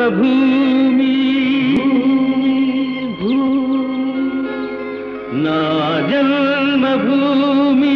జన్మభూమి నా జన్మభూమి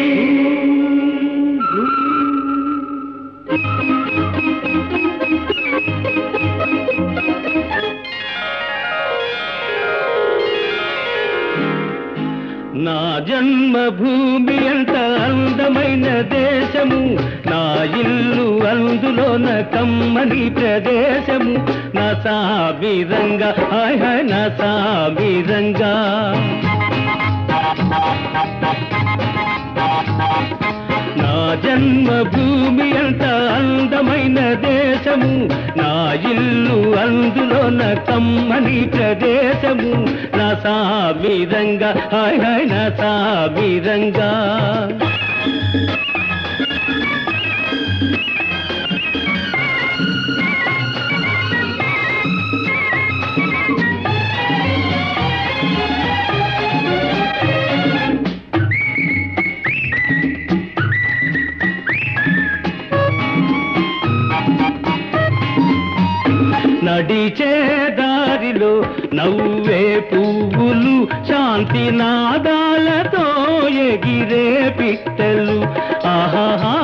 నా జన్మభూమి ఎంత అందమైన దేశము నా ఇల్లు అందులోన కమ్మని ప్రదేశము నా సాబిరంగా హాయ్ హాయ్ నా సాబిరంగా నా జన్మభూమి ఎంత అందమైన దేశము నా ఇల్లు అందులోన కమ్మని ప్రదేశము నా సాబిరంగా హాయ్ హాయ్ నా సాబిరంగా నడిచే దారిలో నవ్వే పువ్వులు శాంతి నాదాలతో ఎగిరే పిట్టలు ఆహాహా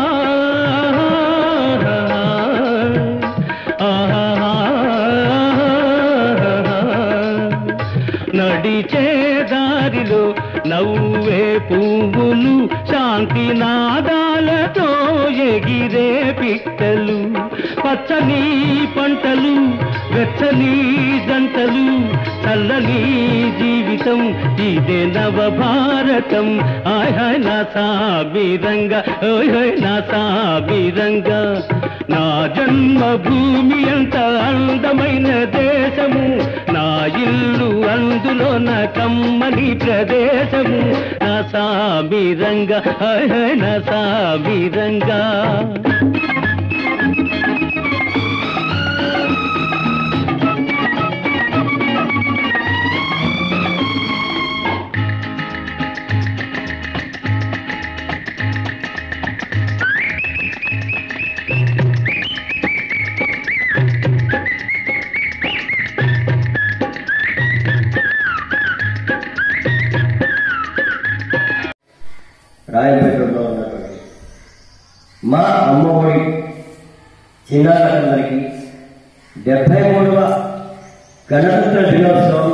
నడిచే దారిలో నవ్వే పువ్వులు శాంతి నాదాలతో ఎగిరే పిట్టలు పచ్చని పంటలు వెచ్చని జంటలు చల్లని జీవితం ఇదే నవ భారతం ఆయ్ హాయ్ నా సాబిరంగా ఓయ్ హోయ్ నా సాబిరంగా నా జన్మభూమి ఎంత అందమైన దేశము నా ఇల్లు అందులో నా కమ్మని ప్రదేశము నా సాబిరంగా హాయ్ హాయ్ నా సాబిరంగా రాయలపేటలో ఉన్నటువంటి మా అమ్మఒడి చిన్నారులందరికీ డెబ్బై మూడవ గణతంత్ర దినోత్సవం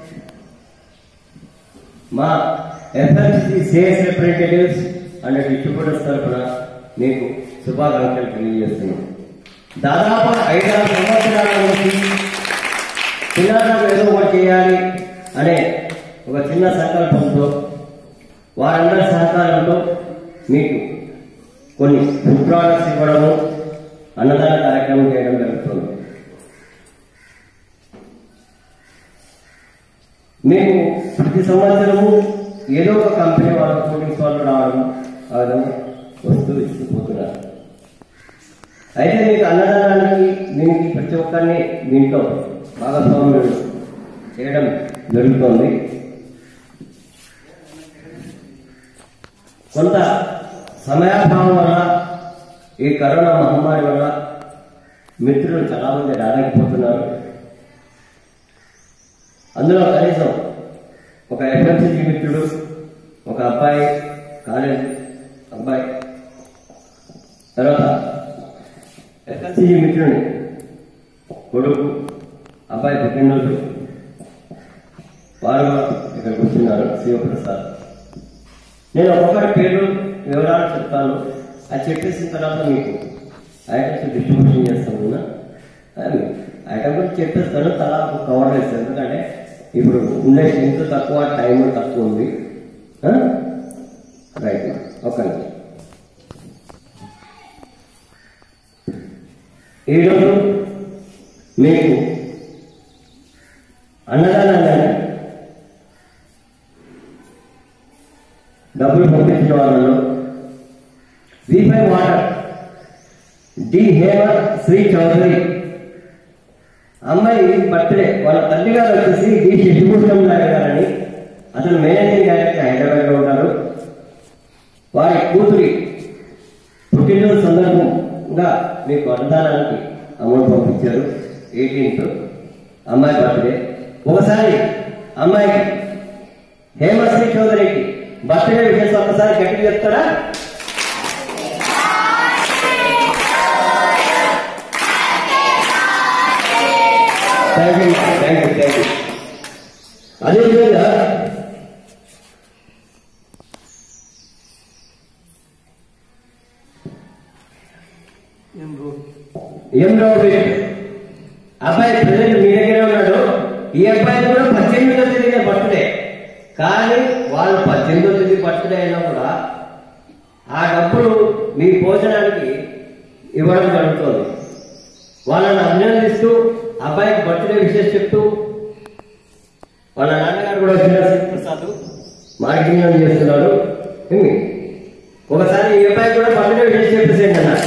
మా FMC sales representatives and distributors తరఫున మీకు శుభాకాంక్షలు తెలియజేస్తున్నాం దాదాపు ఐదారు సంవత్సరాల నుంచి చిన్నారులకు ఏదో ఒకటి చేయాలి అనే ఒక చిన్న సంకల్పంతో వారందరి సహకారంతో మీకు కొన్ని ఫుడ్ ప్రోడక్ట్స్ ఇవ్వడము అన్నదాన కార్యక్రమం చేయడం జరుగుతుంది మేము ప్రతి సంవత్సరము ఏదో ఒక కంపెనీ వాళ్ళ కోటింగ్స్ వాళ్ళు రావడం ఆ విధంగా వస్తూ ఇచ్చిపోతున్నారు అయితే మీకు అన్నదానానికి దీనికి ప్రతి ఒక్కరిని దీంట్లో భాగస్వాములు చేయడం జరుగుతోంది కొంత సమయాభావం వల్ల ఈ కరోనా మహమ్మారి వల్ల మిత్రులు చాలా మంది రాలేకపోతున్నారు అందులో కనీసం ఒక ఎఫ్ఎంసీ మిత్రుడు ఒక అబ్బాయి కాలేజ్ అబ్బాయి తర్వాత ఎఫ్ఎంసీ మిత్రుని కొడుకు అబ్బాయి పుట్టినరోజు వారు కూడా ఇక్కడికి వస్తున్నారు శివప్రసాద్ నేను ఒక్కొక్కటి పేరు వివరాలు చెప్తాను అది చెప్పేసిన తర్వాత మీకు ఐటమ్స్ డిస్ట్రిబ్యూషన్ చేస్తాను కదా. అది ఐటమ్ గురించి చెప్పేస్తాను తలా ఒక కవర్ చేస్తాను ఎందుకంటే ఇప్పుడు ఉండే ఎంత తక్కువ టైం తక్కువ ఉంది ఆ? రైట్ ఓకే ఈరోజు మీకు అన్నదానంగా డబ్బులు పంపించిన వాళ్ళలో వి ఫైవ్ వాటర్ డి హేమర్ శ్రీ చౌదరి అమ్మాయి బర్త్డే వాళ్ళ తల్లి గారు వచ్చేసి డి శశిభూషణం నాయుడు గారని అతను మేనేజింగ్ డైరెక్టర్ హైదరాబాద్లో ఉంటారు వారి కూతురి పుట్టినరోజు సందర్భంగా మీకు అన్నదానానికి అమౌంట్ పంపించారు ఎయిటీన్త్ అమ్మాయి బర్త్డే ఒకసారి అమ్మాయికి హేమశ్రీ చౌదరికి బర్త్డే విషయం ఒకసారి గట్టిగా చెప్తారా thank you thank you thank you అదేవిధంగా ఏం రావు అబ్బాయి ప్రజెంట్ మీ దగ్గరే ఉన్నాడు ఈ అబ్బాయి కూడా పద్దెనిమిదో తేదీనే బర్త్డే కానీ వాళ్ళు పద్దెనిమిదో తేదీ బర్త్డే అయినా కూడా ఆ డబ్బులు మీ భోజనానికి ఇవ్వడం జరుగుతుంది వాళ్ళని అభినందిస్తూ అబ్బాయికి బర్త్డే విషయం చెప్తూ వాళ్ళ నాన్నగారు కూడా శ్రీనివాస ప్రసాద్ మార్కెటింగ్ చేస్తున్నాడు ఏమి? ఒకసారి ఈ అబ్బాయి కూడా బర్త్డే విషయం చెప్పేసేయండి అన్న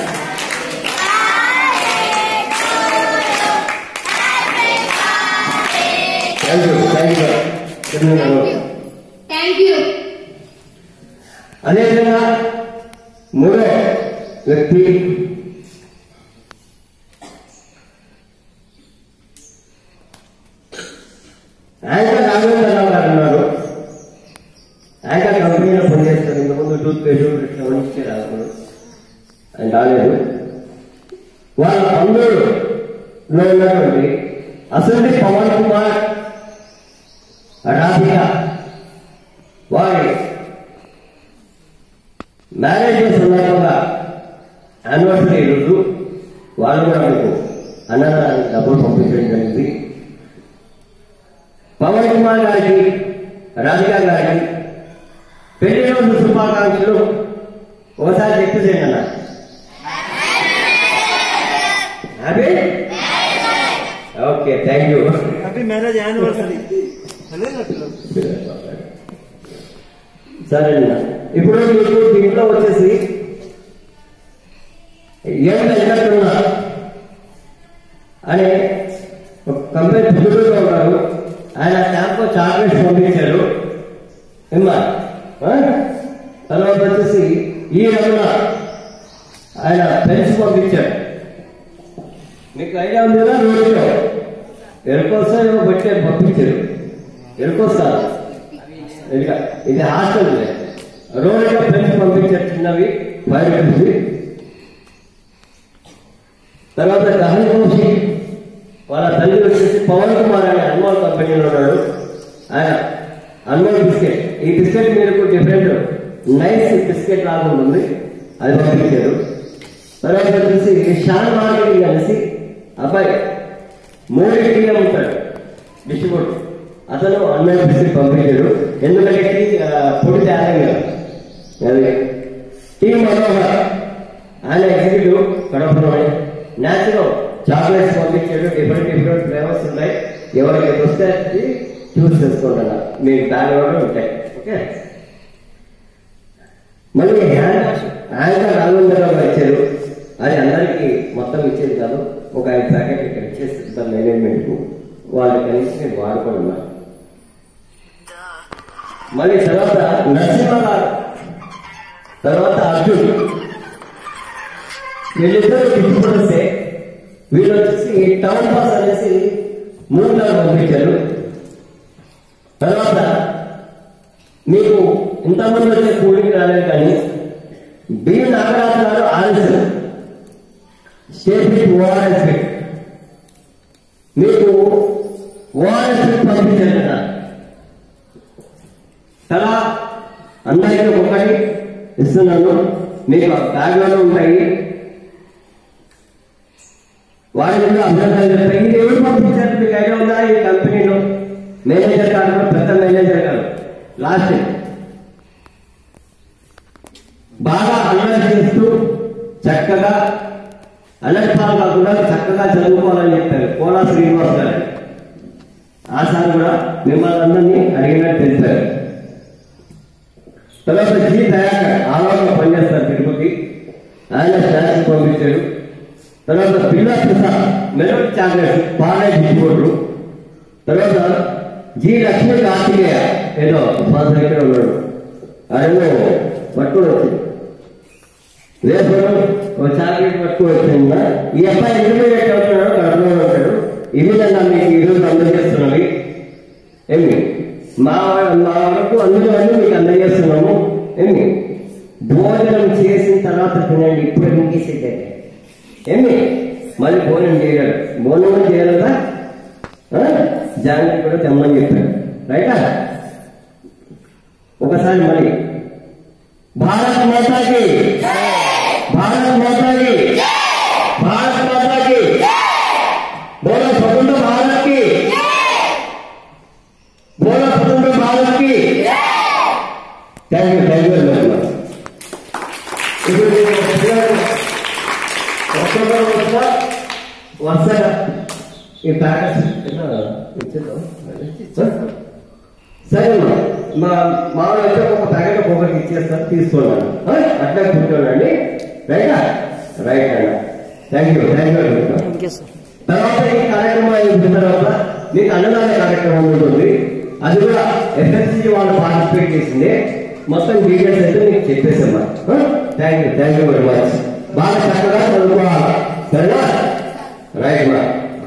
thank you thank you thank you అదేవిధంగా మూడో వ్యక్తి యాంకర్ రాఘవేంద్రరావు గారు ఉన్నారు యాంకర్ కంపెనీలో పనిచేస్తారు ఇంతకుముందు టూత్ పేస్ట్ ఇట్లా వండించే రాదు ఆయన రాలేదు వాళ్ళ బంధువులు ఉన్నటువంటి అసెంబ్లీ పవన్ కుమార్ రాధిక వారి మ్యారేజ్ సందర్భంగా యానివర్సరీ రోజు వాళ్ళు కూడా మీకు అన్నదానికి డబ్బులు పంపించడం జరిగింది పవన్ కుమార్ గారికి రాధిక గారికి పెళ్లి రోజు శుభాకాంక్షలు ఒకసారి చెప్పేసేయండి అన్న happy okay thank you happy marriage anniversary అదే అట్లా సరే అన్న ఇప్పుడు మీకు దీంట్లో వచ్చేసి ఏం వెంకటున్నా అనే ఒక కంపెనీ బుద్ధుడుగా ఉన్నారు ఆయన క్యాంప్లో చాక్లెట్స్ పంపించారు ఏమ్మా ఆ? తర్వాత వచ్చేసి ఈ రమణ ఆయన పెన్స్ పంపించాడు మీకు ఐడియా ఉంది కదా రోజులో ఎరుకోసా ఏమో బట్టే పంపించారు ఎరుకోసా ఇది ఇది హాస్టల్ రోడ్లో పెంచి పంపించారు చిన్నవి ఫైవ్ రూపీస్ తర్వాత దహన్ వంశీ వాళ్ళ తల్లి వచ్చేసి పవన్ కుమార్ అనే అన్మోల్ కంపెనీలో ఉన్నాడు ఆయన అన్మోల్ బిస్కెట్ ఈ బిస్కెట్ మీరు డిఫరెంట్ నైస్ బిస్కెట్ లాగా ఉంటుంది అది పంపించారు తర్వాత వచ్చేసి షాన్ మార్కెటింగ్ అనేసి అబ్బాయి మూడింటికి ఉంటాడు డిస్ట్రిబ్యూటర్ అతను అన్నయ్య బిస్కెట్ పంపించాడు ఎందుకంటే టీ, ఆ, పొడి తేలంగా అది టీ మనోహర్ ఆయన ఎగ్జిక్యూటివ్ కడపలోనే న్యాచురల్ చాక్లెట్స్ పంపించాడు డిఫరెంట్ డిఫరెంట్ ఫ్లేవర్స్ ఉన్నాయి ఎవరికి వస్తే అది చూస్ చేసుకుంటాను మీ బ్యాగ్లోనే ఉంటాయి ఓకే మళ్ళీ హ్యాండ్ యాంకర్ రాఘవేంద్రరావు గారు ఇచ్చారు అది అందరికీ మొత్తం ఇచ్చేది కాదు ఒక ఐదు ప్యాకెట్ ఇక్కడ ఇచ్చేస్తారు మేనేజ్మెంట్ వాళ్ళకి కలిసి నేను వాడుకున్నా మళ్ళీ తర్వాత నరసింహ గారు తర్వాత అర్జున్ వీళ్ళిద్దరు గిఫ్ట్ వస్తే వీళ్ళు వచ్చేసి టౌన్ పాస్ అనేసి మూడు నెలలు పంపించారు తర్వాత మీకు ఇంతమంది వచ్చే కూలింగ్ రాలేదు కానీ B Nagaraju garu RS state fit ORS fit మీకు ఓఆర్ఎస్ ఫిట్ పంపించారు కదా తలా అందరికీ ఒక్కటి ఇస్తున్నాను మీకు బ్యాగ్లోనే ఉంటాయి వారి కూడా అభ్యర్థాలు చెప్తాయి ఇది ఎవరు పంపించారు మీకు ఐడియా ఉందా ఈ కంపెనీలో మేనేజర్ గారు పెద్ద మేనేజర్ గారు లాస్ట్ బాగా అల్లరి చేస్తూ చక్కగా అల్లరి పాలు కాకుండా చక్కగా చదువుకోవాలని చెప్పారు కోలా శ్రీనివాస్ గారు ఆ సార్ కూడా మిమ్మల్ని అందరినీ అడిగినట్టు తెలిపారు తర్వాత జీ దయాకర్ ఆలోచన పనిచేస్తారు తిరుపతి ఆయన స్టాచ్యూ పంపించాడు తర్వాత బిల్లా ప్రసాద్ మెలోడీ చాక్లెట్స్ పాలే దిగిపోడు తర్వాత జి లక్ష్మీ కార్తికేయ ఏదో మా దగ్గర ఉన్నాడు ఆయన పట్టుకుని వచ్చింది రేపు ఒక చాక్లెట్ పట్టుకుని వచ్చిందా ఈ అబ్బాయి ఇంటర్మీడియట్ అవుతున్నాడు కడపలో ఉంటాడు ఈ విధంగా మీకు ఈరోజు అందజేస్తున్నవి ఏమి మా మా వరకు అందులో అన్ని మీకు అందజేస్తున్నాము ఏమి భోజనం చేసిన తర్వాత తినండి ఇప్పుడు ముగిసేదే ఏమి మళ్ళీ భోజనం చేయగలరు భోజనం చేయగలరా ఆ? జాగ్రత్త కూడా తెమ్మని చెప్పారు రైటా ఒకసారి మళ్ళీ భారత్ మాతాకి భారత్ మాతాకి భారత్ మాతాకి బోలో స్వతంత్ర భారత్ కి బోలో స్వతంత్ర భారత్ కి thank you thank you very much ఇప్పుడు నేను ఒక పిల్లలు ఒక్కొక్క వరుస వరుసగా ఈ ప్యాకెట్స్ ఎలా ఇచ్చేద్దాం సరే అమ్మా. మా మామూలు అయితే ఒక ప్యాకెట్ ఒక్కొక్కరికి ఇచ్చేస్తాను తీసుకోండి ఆ? అట్లా కూర్చోండి రైటా రైట్ అండి థ్యాంక్ యూ థ్యాంక్ యూ తర్వాత ఈ కార్యక్రమం అయిన తర్వాత మీకు అన్నదాన కార్యక్రమం ఉంటుంది అది కూడా ఎస్ఎస్సి వాళ్ళు పార్టిసిపేట్ చేసింది మొత్తం డీటెయిల్స్ అయితే మీకు చెప్పేసామ్మా thank you thank you very much బాగా చక్కగా చదువుకోవాలి సరేనా రైట్ మా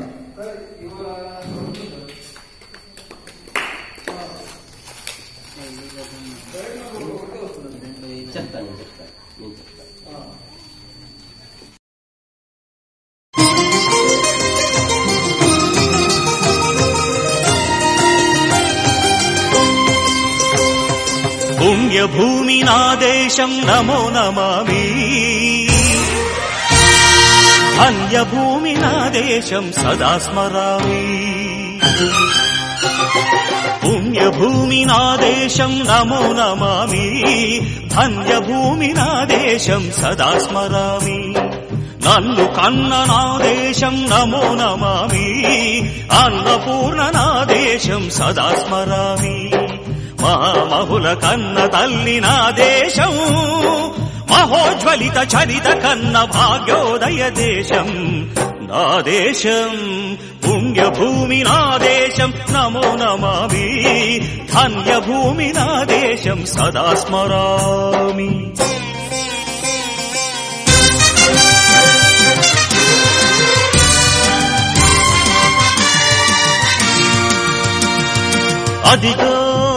చెప్తాను చెప్తాను నేను చెప్తాను పుణ్యభూమి నా దేశం నమో నమామి ధన్యభూమి నా దేశం సదా స్మరామి పుణ్యభూమి నా దేశం నమో నమామి ధన్యభూమి నా దేశం సదా స్మరామి నన్ను కన్న నా దేశం నమో నమామి అన్నపూర్ణ నా దేశం సదా స్మరామి మహామహుల కన్న తల్లి నా దేశం మహోజ్వలిత చరిత కన్న భాగ్యోదయ దేశం నా దేశం పుణ్యభూమి నా దేశం నమో నమామి ధన్యభూమి నా దేశం సదా స్మరామి అదిగో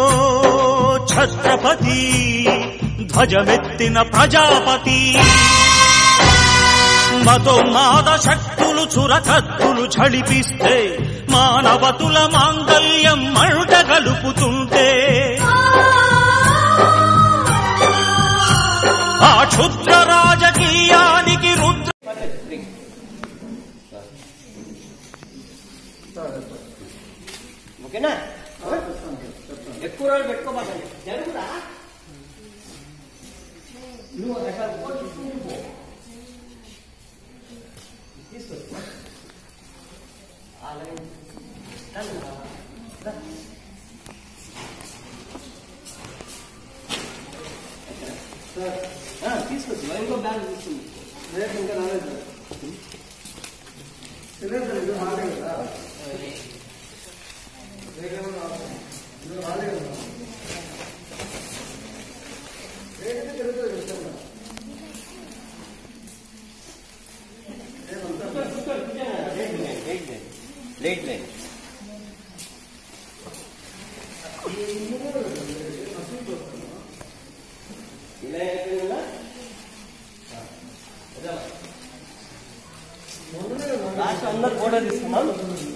ఛత్రపతి ధ్వజమెత్తిన ప్రజాపతి మతోన్మాద శక్తులు చురకత్తులు ఝడిపిస్తే మానవతుల మాంగల్యం మంట గలుపుతుంటే ఆ క్షుద్ర రాజకీయానికి రుద్ర ఓకేనా ఎక్కువ రోజులు పెట్టుకోబాకండి జరుగురా నువ్వు అట్లా పో, తీసుకుంటూ పో. తీసుకొచ్చుకో. అలాగే. రండి. రా. ఆ, తీసుకొచ్చి ఇంకో బ్యాగ్ తీసుకుంది రేపు ఇంకా రాలేదు సిలిండర్ ఇది హాలే కదా రేపేమో రావాలి. ఇది హాలే కదా రేపైతే తిరుగుతుంది చెప్తాను లేట్ లేట్ ఇలా అయిపోయిందా లాస్ట్ అందరు ఫోటో తీసుకున్నాం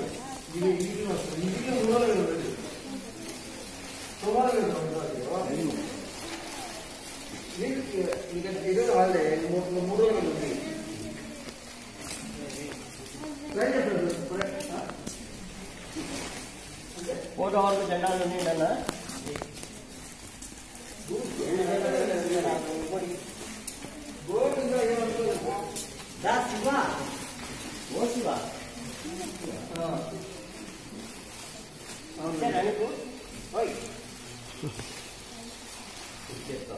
ఈరోజు హాలిడే మూడు మూడు రోజులు ఉంది రైట్ చెప్పండి ఫోటో వాళ్ళు జెండాలు ఉన్నాయన్న గోవింద ఏమంటుంది దా శివ ఓ శివ అంతేనా నీకు ఓయ్ చెప్తా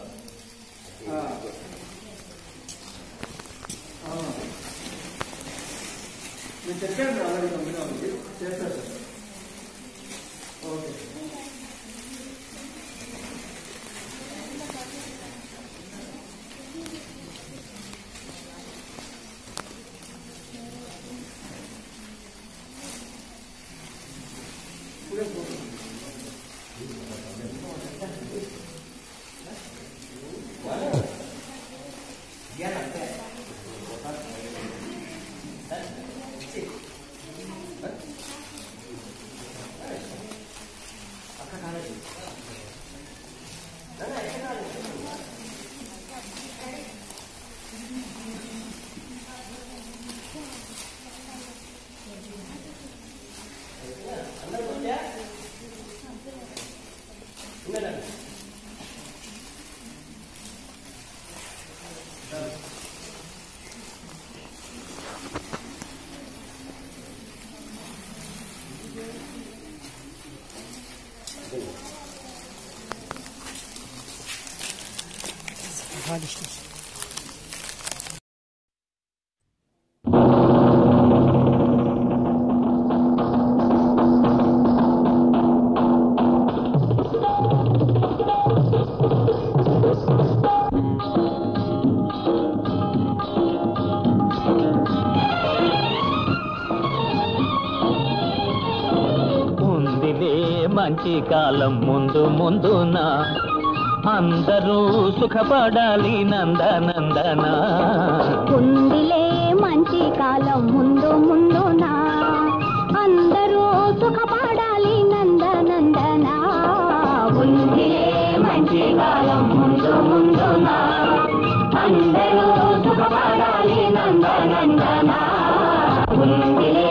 నేను చెప్పాను ఆల్రెడీ కంపెనీ వాళ్ళకి చేస్తారు సార్ ఓకే ఉందిలే మంచి కాలం ముందు ముందున అందరూ సుఖపడాలి నందనందన ఉందిలే మంచి కాలం ముందు ముందున అందరూ సుఖపడాలి నందనందన ఉందిలే మంచి కాలం ముందు ముందున అందరూ సుఖపడాలి నందనందన ఉందిలే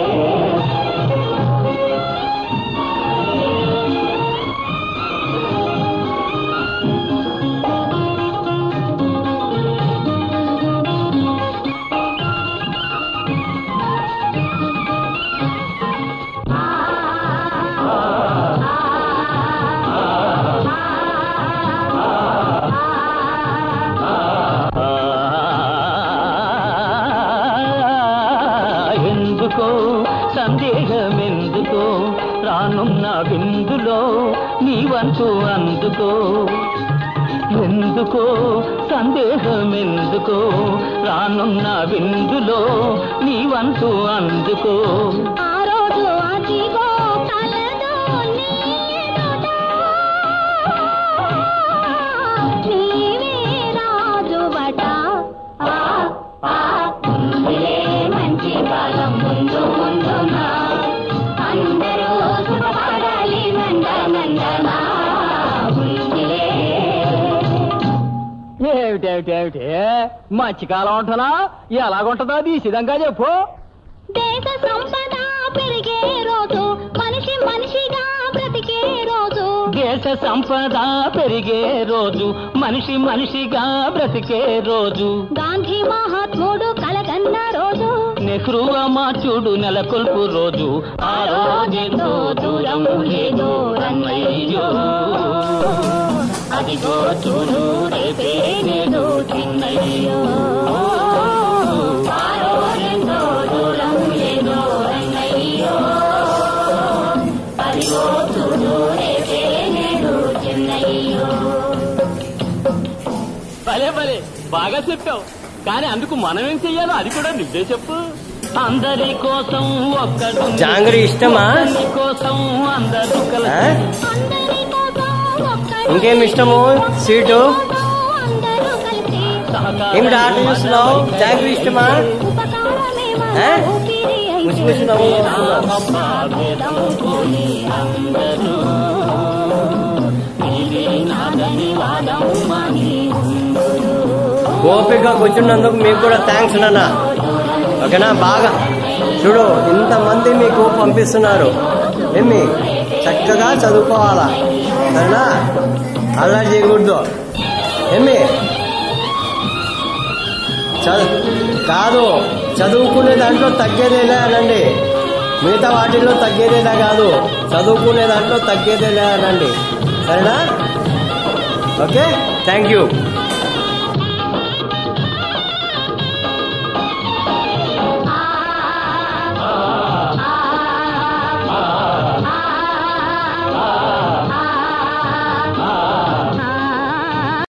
ఎందుకో సందేహం ఎందుకో రానున్న విందులో నీ వంతు అందుకో ఎందుకో సందేహం ఎందుకో రానున్న విందులో నీ వంతు అందుకో ఆ రోజు అదిగో కలదో నీడుట. నీవే రాజువట. ఆ, ఆ, ఉందిలే మంచి కాలం ముందు ముందున. అందరూ సుఖపడాలి నందనందన. ఉందిలే ఏమిటేమిటేమిటి మధ్యకాలం ఉంటున్నా ఎలాగుంటుందో అది సిద్ధంగా చెప్పు దేశ సంపద పెరిగే రోజు మనిషి మనిషిగా బ్రతికే రోజు దేశ సంపద పెరిగే రోజు మనిషి మనిషిగా బ్రతికే రోజు గాంధీ మహాత్ముడు కలగన్న రోజు నెహ్రూ అమాచుడు నెలకొల్పు రోజు ఆ రోజెంతో దూరం లేదు రన్నయ్యో అదిగో చూడు రేపే నేడు చిన్నయ్యో ఆ రోజెంతో దూరం లేదు రన్నయ్యో అదిగో చూడు రేపే నేడు చిన్నయ్యో భలే భలే బాగా చెప్పావు కానీ అందుకు మనం ఏం చెయ్యాలో అది కూడా నువ్వే చెప్పు అందరి కోసం ఒక్కడు జాంగ్రీ ఇష్టమా? అందరి కోసం అందరూ ఆ? కలిసి అందరి కోసం ఒక్కడు ఇంకేం ఇష్టము స్వీటు అందరూ కలిసి సహకారం ఏమిటి ఆట చూస్తున్నావు జాంగ్రీ ఇష్టమా ఉపకారమే మన ఆ? ఊపిరి అయితే ముసి ముసి నవ్వు వస్తున్నావు. భేదం పోని అందరూ నీవే నాదని వాదం మాని ఓపికగా కూర్చున్నందుకు మీకు కూడా థ్యాంక్స్ నాన్న ఓకేనా బాగా చూడు ఇంతమంది మీకు పంపిస్తున్నారు ఏమి చక్కగా చదువుకోవాలా సరేనా అల్లరి చేయకూడదు ఏమి చదువు కాదు చదువుకునే దాంట్లో తగ్గేదేలే అనండి మిగతా వాటిల్లో తగ్గేదేలే కాదు చదువుకునే దాంట్లో తగ్గేదేలే అనండి సరేనా ఓకే థ్యాంక్ యూ